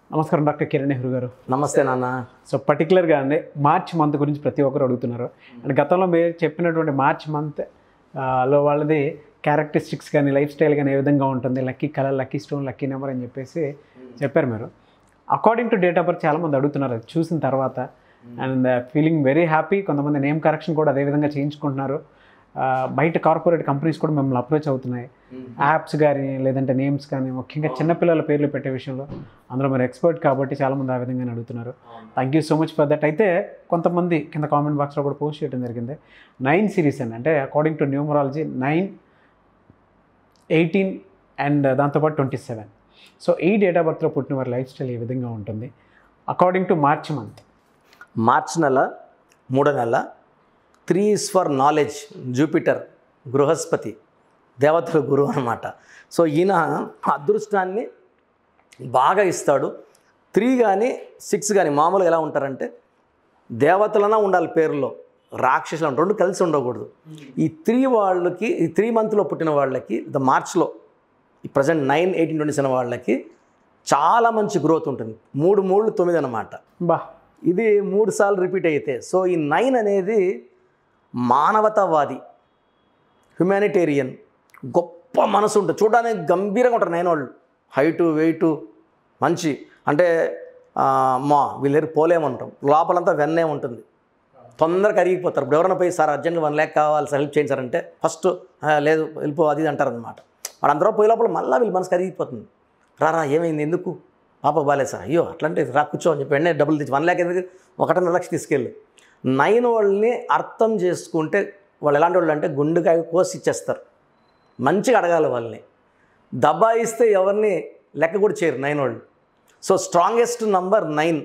నమస్కారం డాక్టర్ కిరణ్ నెహ్రూ గారు నమస్తే నాన్న సో పర్టికులర్గా అండి మార్చ్ మంత్ గురించి ప్రతి ఒక్కరు అడుగుతున్నారు అండ్ గతంలో మీరు చెప్పినటువంటి మార్చ్ మంత్ లో వాళ్ళది క్యారెక్టరిస్టిక్స్ కానీ లైఫ్ స్టైల్ కానీ ఏ విధంగా ఉంటుంది lucky colour lucky stone lucky number అని చెప్పేసి చెప్పారు మీరు according to date of birth చాలామంది అడుగుతున్నారు అది చూసిన తర్వాత అండ్ ఫీలింగ్ వెరీ హ్యాపీ కొంతమంది నేమ్ కరెక్షన్ కూడా అదే విధంగా చేయించుకుంటున్నారు ఆ, బయట కార్పొరేట్ కంపెనీస్ కూడా మిమ్మల్ని అప్రోచ్ అవుతున్నాయి యాప్స్ కానీ లేదంటే నేమ్స్ కానీ ముఖ్యంగా చిన్నపిల్లల పేర్లు పెట్టే విషయంలో అందులో మీరు ఎక్స్పర్ట్ కాబట్టి చాలామంది ఆ విధంగానే అడుగుతున్నారు thank you so much for that అయితే కొంతమంది కింద కామెంట్ బాక్స్లో కూడా పోస్ట్ చేయడం జరిగింది నైన్ సిరీస్ అండి అంటే according to numerology nine eighteen and దాంతోపాటు ట్వంటీ సెవెన్ సో ఈ డేట్ ఆఫ్ బర్త్లో పుట్టిన వారి లైఫ్ స్టైల్ ఏ విధంగా ఉంటుంది according to March month March నెల మూడో నెల three is for knowledge Jupiter బృహస్పతి దేవతల గురువు అనమాట సో ఈయన అదృష్టాన్ని బాగా ఇస్తాడు త్రీ కానీ సిక్స్ కానీ మామూలుగా ఎలా ఉంటారంటే దేవతలనా ఉండాలి పేరులో రాక్షసులు అని రెండు కలిసి ఉండకూడదు ఈ త్రీ వాళ్ళకి ఈ త్రీ మంత్లో పుట్టిన వాళ్ళకి ద మార్చ్లో ఈ present nine eighteen twenty seven వాళ్ళకి చాలా మంచి గ్రోత్ ఉంటుంది మూడు మూడు తొమ్మిది అనమాట బా ఇది మూడు సార్లు రిపీట్ అయితే సో ఈ నైన్ అనేది మానవతావాది హ్యుమానిటేరియన్ గొప్ప మనసు ఉంటుంది చూడడానికి గంభీరంగా ఉంటారు నైన్ వాళ్ళు హైటు వెయిటు మంచి అంటే ఆ, మా వీళ్ళ దగ్గర పోలేమంటాం లోపలంతా వెన్నే ఉంటుంది తొందరగా కరిగిపోతారు ఇప్పుడు ఎవరైనా పోయి సార్ అర్జెంట్గా వన్ ల్యాక్ కావాలి సార్ హెల్ప్ చేయండి సార్ అంటే ఫస్ట్ "ఆ, లేదు వెళ్ళిపో అది ఇది అంటారు అనమాట వాడు అందరూ పోయే లోపల మళ్ళీ వీళ్ళు మనసు కరిగిపోతుంది రారా ఏమైంది ఎందుకు పాప బాగాలేదు సార్ అయ్యో అట్లాంటి రా కూర్చో అని చెప్పి వెంటనే డబ్బులు తెచ్చి వన్ ల్యాక్ ఎందుకు ఒకటిన్నర లక్ష తీసుకెళ్ళి నైన్ వాళ్ళని అర్థం చేసుకుంటే వాళ్ళు ఎలాంటి వాళ్ళు అంటే గుండెకాయ కోసి ఇచ్చేస్తారు మంచిగా అడగాలి వాళ్ళని దబాయిస్తే ఎవరిని లెక్క కూడా చేయరు నైన్ వాళ్ళు so strongest number nine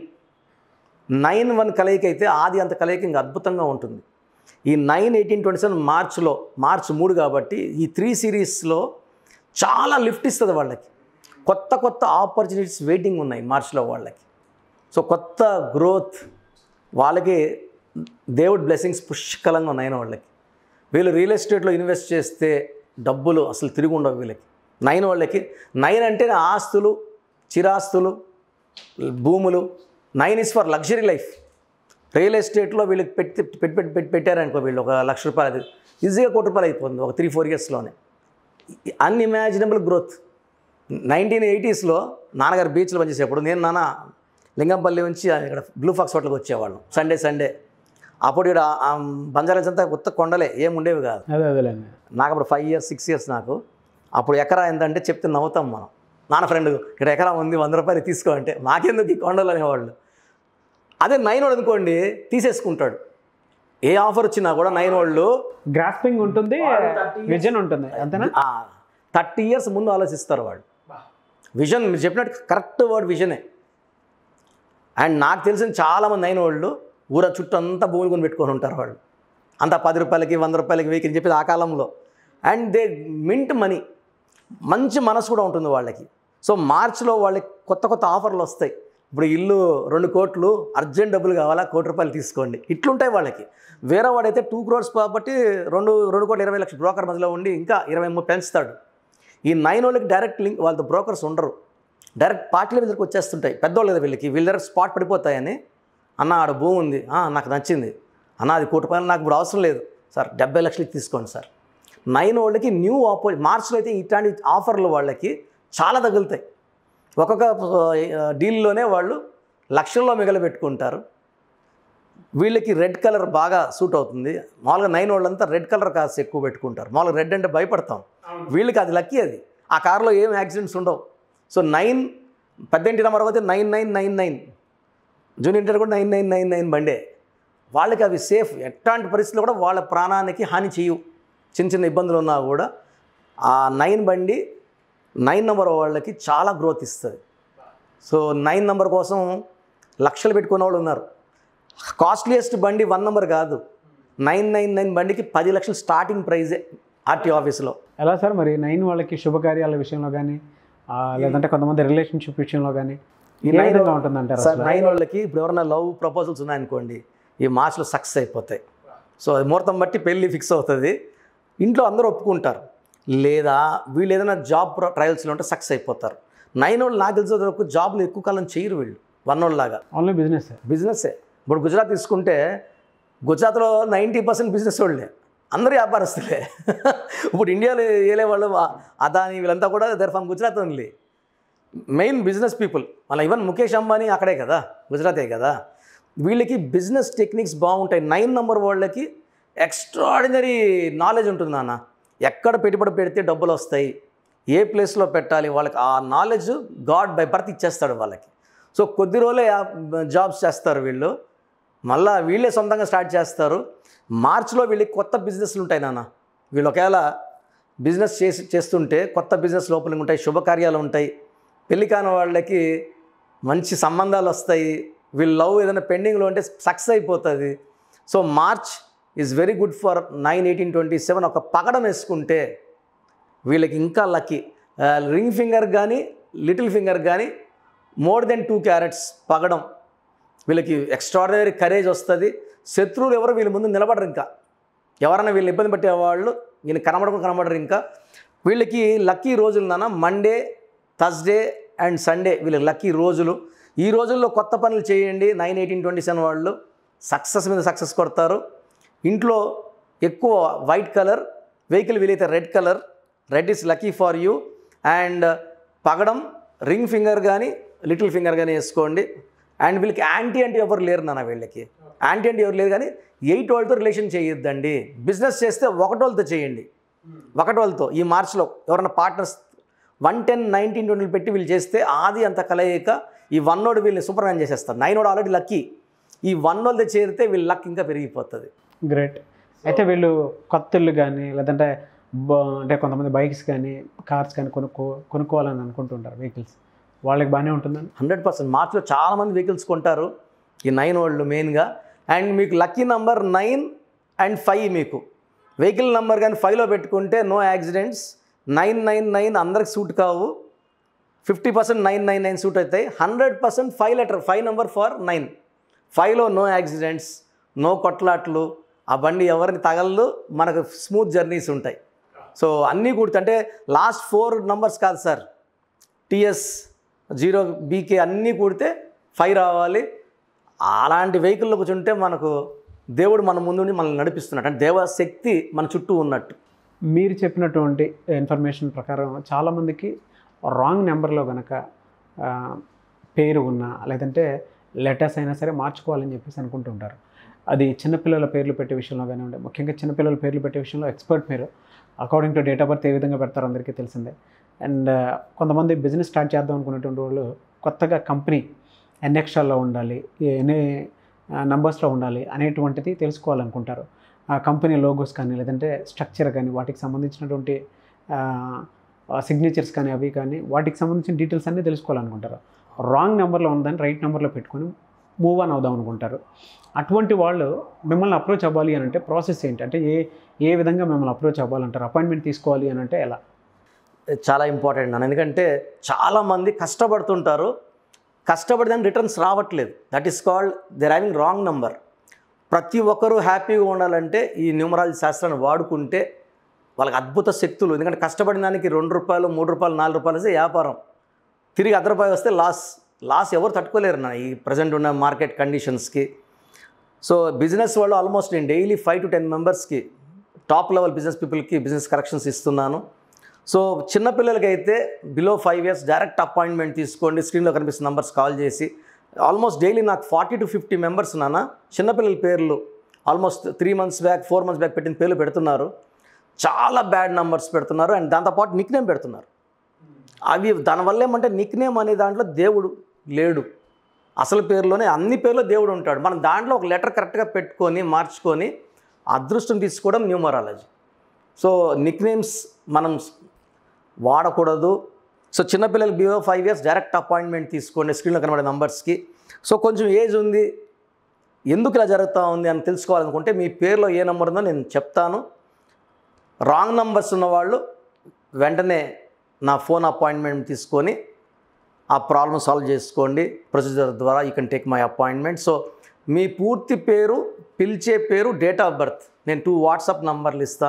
nine one కలయిక అయితే ఆది అంత కలయిక ఇంకా అద్భుతంగా ఉంటుంది ఈ నైన్ ఎయిటీన్ ట్వంటీ సెవెన్ మార్చ్లో మార్చ్ మూడు కాబట్టి ఈ త్రీ సిరీస్లో చాలా లిఫ్ట్ ఇస్తుంది వాళ్ళకి కొత్త కొత్త ఆపర్చునిటీస్ వెయిటింగ్ ఉన్నాయి మార్చ్లో వాళ్ళకి సో కొత్త గ్రోత్ వాళ్ళకి దేవుడ్ బ్లెస్సింగ్స్ పుష్కలంగా ఉన్నాయి వాళ్ళకి వీళ్ళు రియల్ ఎస్టేట్లో ఇన్వెస్ట్ చేస్తే డబ్బులు అసలు తిరిగి ఉండవు వీళ్ళకి నైన్ వాళ్ళకి నైన్ అంటే ఆస్తులు చిరాస్తులు భూములు nine is for luxury life real ఎస్టేట్లో వీళ్ళకి పెట్టి పెట్టి పెట్టి పెట్టి పెట్టారనుకో వీళ్ళు ఒక లక్ష రూపాయలు అది ఈజీగా కోటి రూపాయలు అయిపోతుంది ఒక త్రీ ఫోర్ ఇయర్స్లోనే అన్ఇమాజినబుల్ గ్రోత్ నైన్టీన్ ఎయిటీస్లో నాన్నగారు బీచ్లో పనిచేసేప్పుడు నేను నాన్న లింగంపల్లి నుంచి ఇక్కడ బ్లూ ఫాక్స్ హోటల్కి వచ్చేవాళ్ళం సండే సండే అప్పుడు ఇక్కడ బంజారాస్ అంతా కొత్త కొండలే ఏం ఉండేవి కాదు అదే అదేలేండి నాకు అప్పుడు ఫైవ్ ఇయర్స్ సిక్స్ ఇయర్స్ నాకు అప్పుడు ఎకరా ఎంత అంటే చెప్తే నవ్వుతాం మనం నాన్న ఫ్రెండ్ ఇక్కడ ఎకరా ఉంది వంద రూపాయలు తీసుకో అంటే మాకెందుకు ఈ కొండలు అనేవాళ్ళు అదే నైన్ వాడు అనుకోండి తీసేసుకుంటాడు ఏ ఆఫర్ వచ్చినా కూడా నైన్ వాళ్ళు గ్రాస్పింగ్ ఉంటుంది విజన్ ఉంటుంది అంతేనా థర్టీ ఇయర్స్ ముందు ఆలోచిస్తారు వాళ్ళు విజన్ మీరు చెప్పినట్టు కరెక్ట్ వర్డ్ విజనే అండ్ నాకు తెలిసిన చాలామంది అయిన వాళ్ళు ఊర చుట్టూ అంతా భూములు కొని పెట్టుకొని ఉంటారు వాళ్ళు అంత పది రూపాయలకి వంద రూపాయలకి వెయ్యి అని చెప్పేది ఆ కాలంలో అండ్ దే మింట్ మనీ మంచి మనసు కూడా ఉంటుంది వాళ్ళకి సో మార్చ్లో వాళ్ళకి కొత్త కొత్త ఆఫర్లు వస్తాయి ఇప్పుడు ఇల్లు రెండు కోట్లు అర్జెంట్ డబ్బులు కావాలా కోటి రూపాయలు తీసుకోండి ఇట్లుంటాయి వాళ్ళకి వేరే వాడైతే టూ క్రోర్స్ కాబట్టి రెండు రెండు కోట్ల ఇరవై లక్షల బ్రోకర్ మధ్యలో ఉండి ఇంకా ఇరవై మూడు పెంచుతాడు ఈ నైన్ వాళ్ళకి డైరెక్ట్ లింక్ వాళ్ళతో బ్రోకర్స్ ఉండరు డైరెక్ట్ పార్టీల మీదకి వచ్చేస్తుంటాయి పెద్దోళ్ళు కదా వీళ్ళకి వీళ్ళ దగ్గర స్పాట్ పడిపోతాయని అన్న ఆడ భూమి ఉంది "ఆ, నాకు నచ్చింది అన్న అది కోటి రూపాయలు నాకు ఇప్పుడు అవసరం లేదు సార్ డెబ్బై లక్షలకి తీసుకోండి సార్ నైన్ వాళ్ళకి న్యూ ఆపో మార్చ్లో అయితే ఇట్లాంటి ఆఫర్లు వాళ్ళకి చాలా తగులుతాయి ఒక్కొక్క ఆ, డీల్లోనే వాళ్ళు లక్షల్లో మిగలబెట్టుకుంటారు వీళ్ళకి రెడ్ కలర్ బాగా సూట్ అవుతుంది మామూలుగా నైన్ వాళ్ళంతా రెడ్ కలర్ కార్స్ ఎక్కువ పెట్టుకుంటారు మామూలుగా రెడ్ అంటే భయపడతాం వీళ్ళకి అది లక్కీ అది ఆ కార్లో ఏం యాక్సిడెంట్స్ ఉండవు సో నైన్ పెద్ద ఇంటి నెంబర్ అయితే nine nine nine nine junior inter కూడా నైన్ నైన్ నైన్ నైన్ బండే వాళ్ళకి అవి సేఫ్ ఎట్లాంటి పరిస్థితుల్లో కూడా వాళ్ళ ప్రాణానికి హాని చేయవు చిన్న చిన్న ఇబ్బందులు ఉన్నా కూడా ఆ నైన్ బండి నైన్ నెంబర్ వాళ్ళకి చాలా గ్రోత్ ఇస్తుంది సో నైన్ నెంబర్ కోసం లక్షలు పెట్టుకున్న వాళ్ళు ఉన్నారు కాస్ట్లీయెస్ట్ బండి వన్ నెంబర్ కాదు నైన్ నైన్ నైన్ బండికి పది లక్షలు స్టార్టింగ్ ప్రైజే ఆర్టీ ఆఫీస్లో ఎలా సార్ మరి నైన్ వాళ్ళకి శుభకార్యాల విషయంలో కానీ లేదంటే కొంతమంది రిలేషన్షిప్ విషయంలో కానీ ఈ ఏ నైన్ విధంగా ఉంటుందంటారు సార్ అసలు నైన్ వాళ్ళకి ఇప్పుడు ఎవరైనా లవ్ ప్రపోజల్స్ ఉన్నాయనుకోండి ఈ మార్చ్లో సక్సెస్ అయిపోతాయి సో అది ముహూర్తం బట్టి పెళ్ళి ఫిక్స్ అవుతుంది ఇంట్లో అందరూ ఒప్పుకుంటారు లేదా వీళ్ళు ఏదైనా జాబ్ ట్రయల్స్లో ఉంటే సక్సెస్ అయిపోతారు నైన్ వాళ్ళు నాకు తెలిసిన వరకు జాబ్లు ఎక్కువ కాలం చేయరు వీళ్ళు వన్ లాగా ఓన్లీ బిజినెస్ బిజినెస్సే ఇప్పుడు గుజరాత్ తీసుకుంటే గుజరాత్లో నైంటీ పర్సెంట్ బిజినెస్ వాళ్ళే అందరూ వ్యాపారస్తులే ఇప్పుడు ఇండియాలో ఏలే వాళ్ళు ఆ- అదాని వీళ్ళంతా కూడా they're from Gujarat only main business people మళ్ళీ ఈవెన్ ముఖేష్ అంబానీ అక్కడే కదా గుజరాతే కదా వీళ్ళకి బిజినెస్ టెక్నిక్స్ బాగుంటాయి నైన్ నెంబర్ వాళ్ళకి ఎక్స్ట్రాడినరీ నాలెడ్జ్ ఉంటుంది నాన్న ఎక్కడ పెట్టుబడి పెడితే డబ్బులు వస్తాయి ఏ ప్లేస్లో పెట్టాలి వాళ్ళకి ఆ నాలెడ్జ్ గాడ్ బై బర్త్ ఇచ్చేస్తాడు వాళ్ళకి సో కొద్ది రోజులే జాబ్స్ చేస్తారు వీళ్ళు మళ్ళా వీళ్ళే సొంతంగా స్టార్ట్ చేస్తారు మార్చిలో వీళ్ళకి కొత్త బిజినెస్లు ఉంటాయి నాన్న వీళ్ళు ఒకవేళ బిజినెస్ చేసి చేస్తుంటే కొత్త బిజినెస్ ఓపెనింగ్ ఉంటాయి శుభకార్యాలు ఉంటాయి పెళ్లి కాని వాళ్ళకి మంచి సంబంధాలు వస్తాయి వీళ్ళు లవ్ ఏదైనా పెండింగ్లో ఉంటే సక్సెస్ అయిపోతుంది so March is very good for nine eighteen twenty seven ఒక పగడం వేసుకుంటే వీళ్ళకి ఇంకా లక్కీ రింగ్ ఫింగర్ కానీ లిటిల్ ఫింగర్ కానీ మోర్ దెన్ టూ క్యారెట్స్ పగడం వీళ్ళకి ఎక్స్ట్రాడినరీ కరేజ్ వస్తుంది శత్రువులు ఎవరు వీళ్ళ ముందు నిలబడరు ఇంకా ఎవరైనా వీళ్ళు ఇబ్బంది పెట్టేవాళ్ళు వీళ్ళు కనబడకుండా కనబడరు ఇంకా వీళ్ళకి లక్కీ రోజులు నాన్న మండే థర్స్డే అండ్ సండే వీళ్ళకి లక్కీ రోజులు ఈ రోజుల్లో కొత్త పనులు చేయండి నైన్ ఎయిటీన్ ట్వంటీ సెవెన్ వాళ్ళు సక్సెస్ మీద సక్సెస్ కొడతారు ఇంట్లో ఎక్కువ వైట్ కలర్ వెహికల్ వీలైతే red colour red is lucky for you and పగడం రింగ్ ఫింగర్ కానీ లిటిల్ ఫింగర్ కానీ వేసుకోండి అండ్ వీళ్ళకి యాంటీ అంటే ఎవరు లేరు నాన్న వీళ్ళకి యాంటీ అంటే ఎవరు లేరు కానీ ఎయిట్ వాళ్ళతో రిలేషన్ చేయొద్దండి బిజినెస్ చేస్తే ఒకటోళ్ళతో చేయండి ఒకటోళ్ళతో ఈ మార్చ్లో ఎవరైనా పార్ట్నర్స్ వన్ టెన్ నైన్టీన్ ట్వంటీలు పెట్టి వీళ్ళు చేస్తే ఆది అంత కలయిక ఈ వన్ నోడ్ వీళ్ళని సూపర్మ్యాన్ చేసేస్తారు నైన్ నోడ్ ఆల్రెడీ లక్కీ ఈ వన్ నోడ్తో చేరితే వీళ్ళ లక్ ఇంకా పెరిగిపోతుంది గ్రేట్ అయితే వీళ్ళు కొత్త ఇల్లు కానీ లేదంటే బ- అంటే కొంతమంది బైక్స్ కానీ కార్స్ కానీ కొనుక్కో కొనుక్కోవాలని అనుకుంటుంటారు వెహికల్స్ వాళ్ళకి బాగానే ఉంటుందండి హండ్రెడ్ పర్సెంట్ మార్చ్లో చాలామంది వెహికల్స్ కొంటారు ఈ నైన్ వాళ్ళు మెయిన్గా అండ్ మీకు lucky number nine and five మీకు వెహికల్ నెంబర్ కానీ ఫైవ్లో పెట్టుకుంటే no accidents nine nine nine అందరికి సూట్ కావు fifty percent nine nine nine suit అవుతాయి hundred percent five letter five number for nine ఫైవ్లో నో యాక్సిడెంట్స్ నో కొట్లాట్లు ఆ బండి ఎవరిని తగలదు మనకు స్మూత్ జర్నీస్ ఉంటాయి సో అన్నీ కూర్చు అంటే లాస్ట్ ఫోర్ నంబర్స్ కాదు సార్ టిఎస్ జీరో బీకే అన్నీ కూడితే ఫైవ్ రావాలి అలాంటి వెహికల్లో కూర్చుంటే మనకు దేవుడు మన ముందుండి మనల్ని నడిపిస్తున్నాడు అంటే దేవశక్తి మన చుట్టూ ఉన్నట్టు మీరు చెప్పినటువంటి ఇన్ఫర్మేషన్ ప్రకారం చాలామందికి రాంగ్ నెంబర్లో కనుక పేరు ఉన్నా లేదంటే లెటర్స్ అయినా సరే మార్చుకోవాలని చెప్పేసి అనుకుంటుంటారు అది చిన్నపిల్లల పేర్లు పెట్టే విషయంలో కానివ్వండి ముఖ్యంగా చిన్నపిల్లల పేర్లు పెట్టే విషయంలో ఎక్స్పర్ట్ మీరు according to date of birth ఏ విధంగా పెడతారో అందరికీ తెలిసిందే అండ్ కొంతమంది బిజినెస్ స్టార్ట్ చేద్దాం అనుకునేటువంటి వాళ్ళు కొత్తగా కంపెనీ ఎన్ని అక్షరాల్లో ఉండాలి ఎన్ని నంబర్స్లో ఉండాలి అనేటువంటిది తెలుసుకోవాలనుకుంటారు ఆ కంపెనీ లోగోస్ కానీ లేదంటే స్ట్రక్చర్ కానీ వాటికి సంబంధించినటువంటి సిగ్నేచర్స్ కానీ అవి కానీ వాటికి సంబంధించిన డీటెయిల్స్ అన్నీ తెలుసుకోవాలనుకుంటారు రాంగ్ నెంబర్లో ఉందని రైట్ నెంబర్లో పెట్టుకొని మూవ్ ఆన్ అవుదాం అనుకుంటారు అటువంటి వాళ్ళు మిమ్మల్ని అప్రోచ్ అవ్వాలి అని అంటే ప్రాసెస్ ఏంటి అంటే ఏ ఏ విధంగా మిమ్మల్ని అప్రోచ్ అవ్వాలంటారు అపాయింట్మెంట్ తీసుకోవాలి అని అంటే ఎలా చాలా ఇంపార్టెంట్ అన్న ఎందుకంటే చాలామంది కష్టపడుతుంటారు కష్టపడి దాని రిటర్న్స్ రావట్లేదు that is called their having wrong number ప్రతి ఒక్కరూ హ్యాపీగా ఉండాలంటే ఈ న్యూమరాలజీ శాస్త్రాన్ని వాడుకుంటే వాళ్ళకి అద్భుత శక్తులు ఎందుకంటే కష్టపడిన దానికి రెండు రూపాయలు మూడు రూపాయలు నాలుగు రూపాయలు వస్తే వ్యాపారం తిరిగి అర్ధ రూపాయలు వస్తే లాస్ లాస్ ఎవరు తట్టుకోలేరు నా ఈ ప్రజెంట్ ఉన్న మార్కెట్ కండిషన్స్కి సో బిజినెస్ వాళ్ళు ఆల్మోస్ట్ నేను డైలీ ఫైవ్ టు టెన్ మెంబర్స్కి టాప్ లెవెల్ బిజినెస్ పీపుల్కి బిజినెస్ కరెక్షన్స్ ఇస్తున్నాను సో చిన్నపిల్లలకి అయితే below five years direct appointment తీసుకోండి స్క్రీన్లో కనిపిస్తున్న నంబర్స్ కాల్ చేసి ఆల్మోస్ట్ డైలీ నాకు ఫార్టీ టు ఫిఫ్టీ మెంబర్స్ నాన్న చిన్నపిల్లల పేర్లు almost three months back four months back పెట్టిన పేర్లు పెడుతున్నారు చాలా బ్యాడ్ నంబర్స్ పెడుతున్నారు అండ్ దాంతోపాటు నిక్ నేమ్ పెడుతున్నారు అవి దానివల్ల ఏమంటే నిక్ నేమ్ అనే దాంట్లో దేవుడు లేడు అసలు పేరులోనే అన్ని పేర్లో దేవుడు ఉంటాడు మనం దాంట్లో ఒక లెటర్ కరెక్ట్గా పెట్టుకొని మార్చుకొని అదృష్టం తీసుకోవడం న్యూమరాలజీ సో నిక్ నేమ్స్ మనం వాడకూడదు సో చిన్నపిల్లలు below five years direct appointment తీసుకోండి స్క్రీన్లో కనబడే నంబర్స్కి సో కొంచెం ఏజ్ ఉంది ఎందుకు ఇలా జరుగుతూ ఉంది అని తెలుసుకోవాలనుకుంటే మీ పేరులో ఏ నెంబర్ ఉందో నేను చెప్తాను రాంగ్ నంబర్స్ ఉన్నవాళ్ళు వెంటనే నా ఫోన్ అపాయింట్మెంట్ తీసుకొని ఆ ప్రాబ్లమ్ సాల్వ్ చేసుకోండి ప్రొసీజర్ ద్వారా you can take my appointment so మీ పూర్తి పేరు పిలిచే పేరు డేట్ ఆఫ్ బర్త్ నేను టూ వాట్సాప్ నంబర్లు ఇస్తాను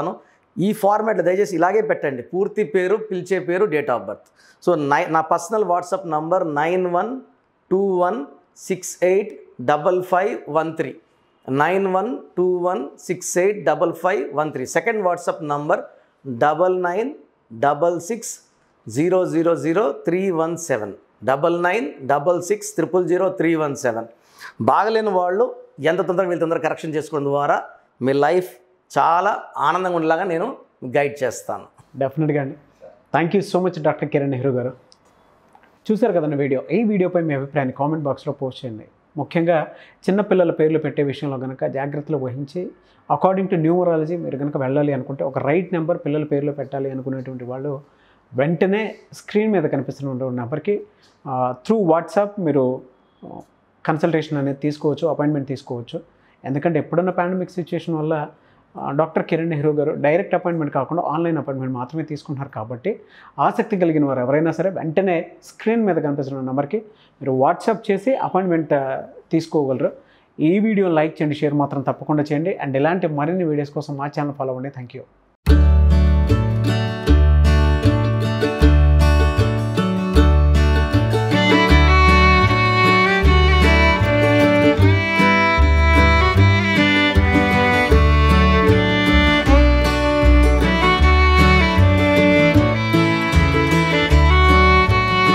ఈ ఫార్మాట్లో దయచేసి ఇలాగే పెట్టండి పూర్తి పేరు పిలిచే పేరు డేట్ ఆఫ్ బర్త్ సో నై నా personal WhatsApp number nine one two one six eight double five one three nine one two one six eight double five one three second WhatsApp number double nine double six zero zero zero three one seven double nine double six triple zero three one seven బాగలేని వాళ్ళు ఎంత తొందరగా వీళ్ళు తొందరగా correction చేసుకోవడం ద్వారా మీ life చాలా ఆనందంగా ఉండేలాగా నేను గైడ్ చేస్తాను డెఫినెట్గా అండి thank you so much doctor Kiran Nehru గారు చూశారు కదండి వీడియో ఈ వీడియోపై మీ అభిప్రాయాన్ని కామెంట్ బాక్స్లో పోస్ట్ చేయండి ముఖ్యంగా చిన్నపిల్లల పేర్లు పెట్టే విషయంలో కనుక జాగ్రత్తలు వహించి అకార్డింగ్ టు న్యూమరాలజీ మీరు కనుక వెళ్ళాలి అనుకుంటే ఒక రైట్ నెంబర్ పిల్లల పేర్లు పెట్టాలి అనుకునేటువంటి వాళ్ళు వెంటనే స్క్రీన్ మీద కనిపిస్తున్న నెంబర్కి త్రూ వాట్సాప్ మీరు కన్సల్టేషన్ అనేది తీసుకోవచ్చు అపాయింట్మెంట్ తీసుకోవచ్చు ఎందుకంటే ఎప్పుడున్న పాండమిక్ సిచ్యుయేషన్ వల్ల ఆ, డాక్టర్ కిరణ్ నెహ్రూ గారు డైరెక్ట్ అపాయింట్మెంట్ కాకుండా ఆన్లైన్ అపాయింట్మెంట్ మాత్రమే తీసుకుంటున్నారు కాబట్టి ఆసక్తి కలిగిన వారు ఎవరైనా సరే వెంటనే స్క్రీన్ మీద కనిపిస్తున్న నెంబర్కి మీరు వాట్సాప్ చేసి అపాయింట్మెంట్ ఆ, తీసుకోగలరు ఈ వీడియో లైక్ చేయండి షేర్ మాత్రం తప్పకుండా చేయండి అండ్ ఇలాంటి మరిన్ని వీడియోస్ కోసం మా ఛానల్ ఫాలో అవ్వండి థ్యాంక్ యూ